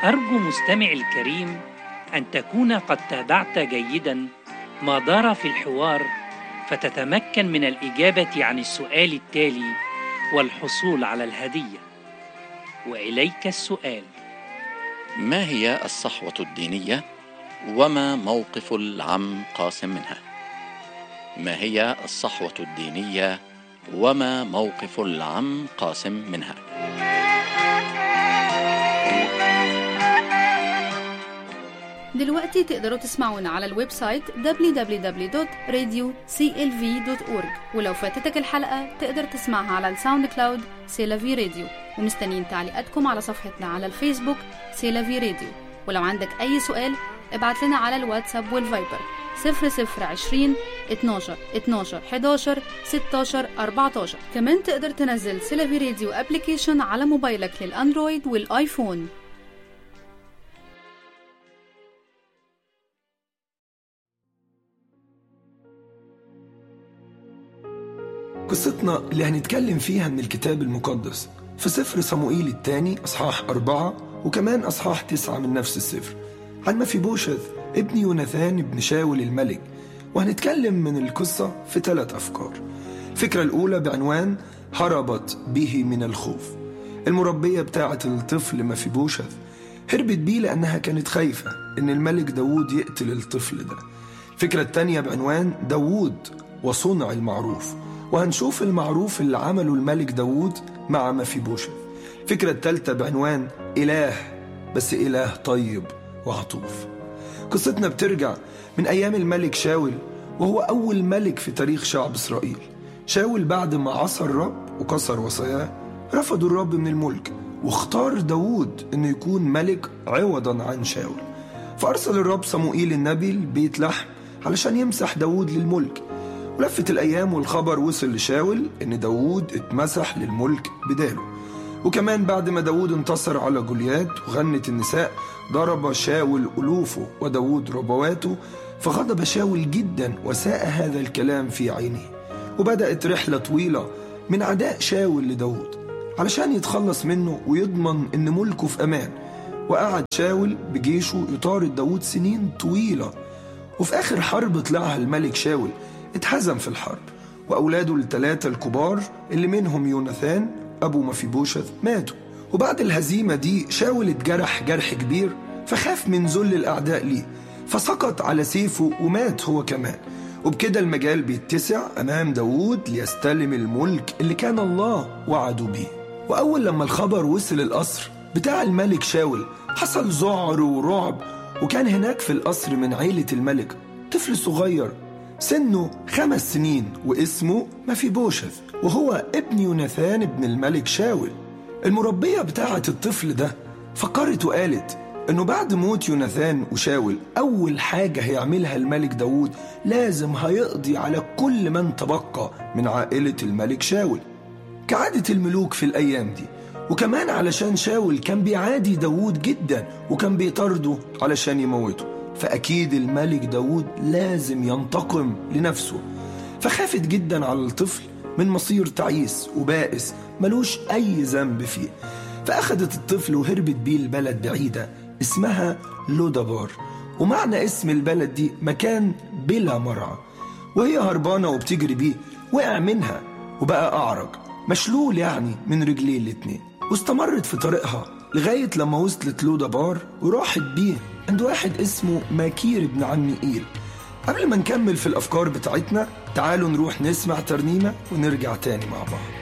أرجو مستمعي الكريم أن تكون قد تابعت جيدا ما دار في الحوار فتتمكن من الإجابة عن السؤال التالي والحصول على الهدية وإليك السؤال ما هي الصحوة الدينية وما موقف العم قاسم منها ما هي الصحوة الدينية وما موقف العم قاسم منها دلوقتي تقدروا تسمعونا على الويب سايت www.radioclv.org ولو فاتتك الحلقة تقدر تسمعها على الساوند كلاود سيلافي راديو ومستنيين تعليقاتكم على صفحتنا على الفيسبوك سيلافي راديو ولو عندك أي سؤال ابعت لنا على الواتساب والفايبر 0020 12 12 11 16 14 كمان تقدر تنزل سيلافي راديو ابلكيشن على موبايلك للأندرويد والآيفون قصتنا اللي هنتكلم فيها من الكتاب المقدس في سفر صموئيل الثاني أصحاح أربعة وكمان أصحاح تسعة من نفس السفر عن مفيبوشث ابن يوناثان ابن شاول الملك وهنتكلم من القصة في ثلاث أفكار الفكرة الأولى بعنوان هربت به من الخوف المربية بتاعة الطفل مفيبوشث هربت بيه لأنها كانت خايفة إن الملك داوود يقتل الطفل ده الفكرة التانية بعنوان داوود وصنع المعروف وهنشوف المعروف اللي عمله الملك داوود مع مفيبوشث الفكرة التالتة بعنوان إله بس إله طيب وعطوف قصتنا بترجع من أيام الملك شاول وهو أول ملك في تاريخ شعب إسرائيل شاول بعد ما عصى الرب وكسر وصاياه رفضوا الرب من الملك واختار داوود انه يكون ملك عوضا عن شاول فأرسل الرب صموئيل النبي لبيت لحم علشان يمسح داوود للملك ولفت الأيام والخبر وصل لشاول إن داوود اتمسح للملك بداله وكمان بعد ما داوود انتصر على جوليات وغنت النساء ضرب شاول ألوفه وداوود ربواته فغضب شاول جدا وساء هذا الكلام في عينه وبدأت رحلة طويلة من عداء شاول لداوود علشان يتخلص منه ويضمن إن ملكه في أمان وقعد شاول بجيشه يطارد داوود سنين طويلة وفي آخر حرب طلعها الملك شاول اتهزم في الحرب وأولاده الثلاثة الكبار اللي منهم يوناثان أبو مفيبوشث ماتوا وبعد الهزيمة دي شاول اتجرح جرح كبير فخاف من ذل الأعداء ليه فسقط على سيفه ومات هو كمان وبكده المجال بيتسع أمام داوود ليستلم الملك اللي كان الله وعده بيه وأول لما الخبر وصل القصر بتاع الملك شاول حصل ذعر ورعب وكان هناك في القصر من عيلة الملك طفل صغير سنه خمس سنين واسمه مفيبوشث وهو ابن يوناثان ابن الملك شاول المربية بتاعة الطفل ده فكرت وقالت انه بعد موت يوناثان وشاول اول حاجة هيعملها الملك داوود لازم هيقضي على كل من تبقى من عائلة الملك شاول كعادة الملوك في الايام دي وكمان علشان شاول كان بيعادي داوود جدا وكان بيطارده علشان يموته فأكيد الملك داود لازم ينتقم لنفسه فخافت جدا على الطفل من مصير تعيس وبائس ملوش أي ذنب فيه فأخدت الطفل وهربت بيه البلد بعيدة اسمها لودابار ومعنى اسم البلد دي مكان بلا مرعى وهي هربانة وبتجري بيه وقع منها وبقى أعرج مشلول يعني من رجليه الاتنين واستمرت في طريقها لغاية لما وصلت لودابار وراحت بيه عند واحد اسمه ماكير ابن عم إيل قبل ما نكمل في الأفكار بتاعتنا تعالوا نروح نسمع ترنيمة ونرجع تاني مع بعض